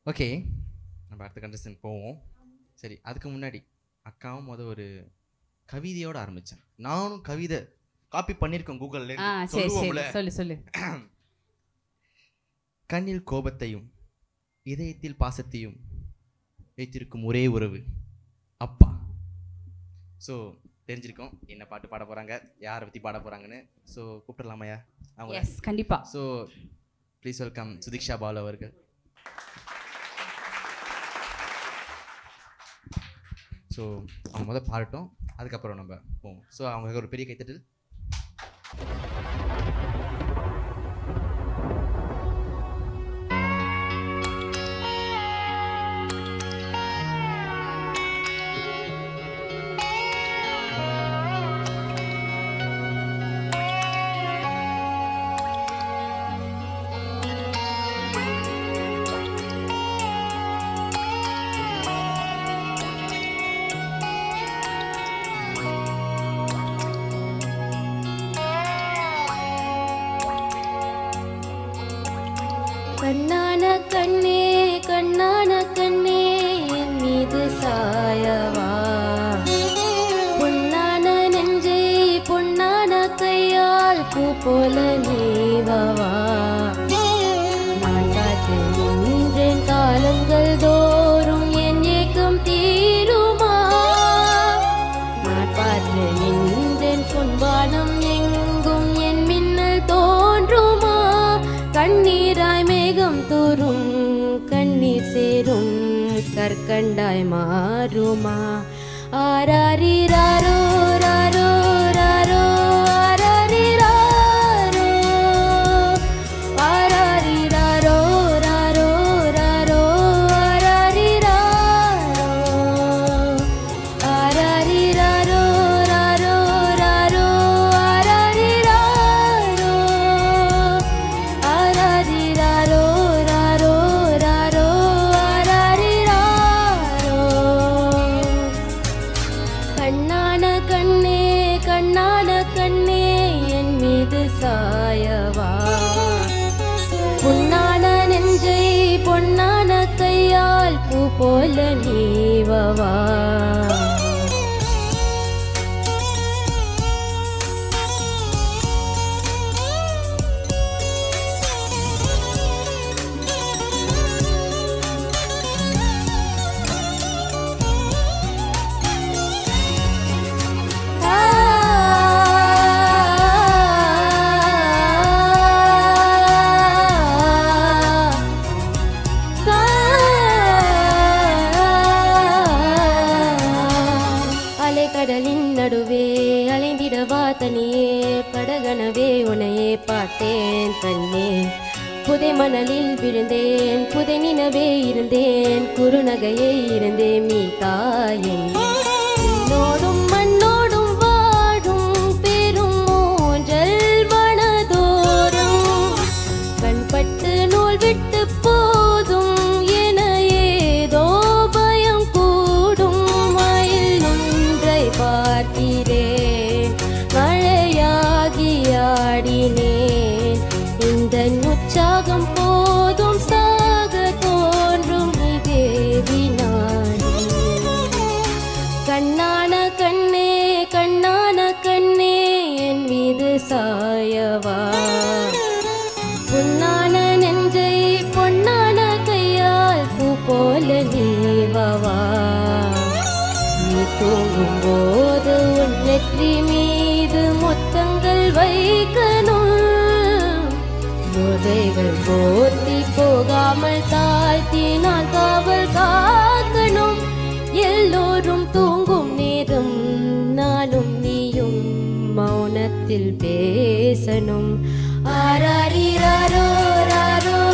okay நம்ம அடுத்த contestant போவோம் சரி அதுக்கு முன்னாடி அக்காவும் முத ஒரு கவிதையோட ஆரம்பிச்சேன் நானும் கவிதை காப்பி பண்ணியிருக்கேன் கூகுளில் ஆ சரி சொல்லுவோம்ல சரி சொல்லு சொல்லு கண்ணில் கோபத்தையும் இதயத்தில் பாசத்தையும் வைத்திருக்கும் ஒரே உறவு அப்பா ஸோ தெரிஞ்சிருக்கோம் என்ன பாட்டு பாட போகிறாங்க யாரை பற்றி பாட போகிறாங்கன்னு ஸோ கூப்பிடலாமையா அவங்க எஸ் கண்டிப்பா so please welcome Sudeeksha Balu அவர்கள் ஸோ அவங்க முதல் பாடட்டும் அதுக்கப்புறம் நம்ம போவோம் ஸோ அவங்க ஒரு பெரிய கைத்தட்டல் கண்ணான கண்ணே கண்ணான கண்ணே என் மீது சாயவா பொன்னான நெஞ்சை பொன்னான கையால் பூ போல நீவவா நான் காத்து நின்றேன் காலங்கள் தோறும் என் ஏக்கம் தீருமா நான் பார்த்து நின்றேன் பொன்வானம் எங்கும் என் மின்னல் தோன்றுமா கண்ணீராய் மேகம் தோறும் கண்ணீர் சேரும் கற்கண்டாய் மாறுமா ஆராரிராரோ ராரோ ராரோ ஆராரிராரோ ஆராரிராரோ ராரோ ராரோ ஆராரிராரோ ஆராரிராரோ ராரோ ராரோ ஆராரிராரோ ஆராரிராரோ ராரோ ராரோ ஆராரிராரோ கண்ணான கண்ணே கண்ணான கண்ணே என் மீது சாயவா பொன்னான நெஞ்சை பொன்னான கையால் பூ போல நீவவா அலைக்கடலின் நடுவே அலைந்திடவா தனியே படகனவே உனையே பார்த்தேன் கண்ணே புதை மணலில் விழுந்தேன் புதை நினவே இருந்தேன் குறுநகையே இருந்தேன் மீ தாயன் என்னோடும் மண்ணோடும் வாடும் பெரும் மூன்றல் மனதோறும் கண்பட்டு நூல் விட்டு போதும் என ஏதோ பயம் கூடும் மயில் ஒன்றை பார்க்கிறேன் மழையாகி ஆடினேன் இந்த உற்சாகம் போதும் சாக தோன்றும் இதே வினாடி கண்ணான கண்ணே கண்ணான கண்ணே என் மீது சாயவா பொன்னான நெஞ்சை பொன்னான கையால் பூ போல நீவவா நீ தூங்கும் போது உன் நெற்றி மீது முத்தங்கள் வைக்கணும் போதைகள் போர்த்தி போகாமல் தாழ்த்தி நான் காவல் காக்கணும் எல்லோரும் தூங்கும் நேரம் நானும் நீயும் மௌனத்தில் பேசணும் ஆராரிராரோ ராரோ